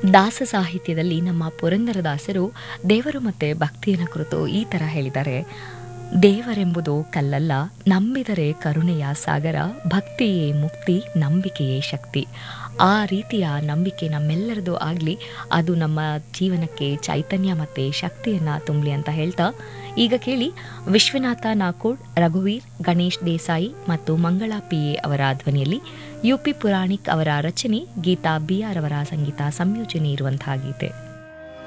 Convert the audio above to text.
ದಾಸ ಸಾಹಿತ್ಯದಲ್ಲಿ ನಮ್ಮ ಪುರಂದರದಾಸರು ದೇವರು ಮತ್ತು ಭಕ್ತಿಯನ್ನು ಕುರಿತು ಈ ಥರ ಹೇಳಿದ್ದಾರೆ ದೇವರೆಂಬುದು ಕಲ್ಲಲ್ಲ ನಂಬಿದರೆ ಕರುಣೆಯ ಸಾಗರ ಭಕ್ತಿಯೇ ಮುಕ್ತಿ ನಂಬಿಕೆಯೇ ಶಕ್ತಿ ಆ ರೀತಿಯ ನಂಬಿಕೆ ನಮ್ಮೆಲ್ಲರದು ಆಗಲಿ ಅದು ನಮ್ಮ ಜೀವನಕ್ಕೆ ಚೈತನ್ಯ ಮತ್ತು ಶಕ್ತಿಯನ್ನು ತುಂಬಲಿ ಅಂತ ಹೇಳ್ತಾ ಈಗ ಕೇಳಿ ವಿಶ್ವನಾಥ ನಾಕೋಡ್ ರಘುವೀರ್ ಗಣೇಶ್ ದೇಸಾಯಿ ಮತ್ತು ಮಂಗಳಾ ಪಿ ಎ ಅವರ ಧ್ವನಿಯಲ್ಲಿ ಯು ಪಿ ಪುರಾಣಿಕ್ ಅವರ ರಚನೆ ಗೀತಾ ಬಿ ಆರ್ ಅವರ ಸಂಗೀತ ಸಂಯೋಜನೆ ಇರುವಂತಹ ಗೀತೆ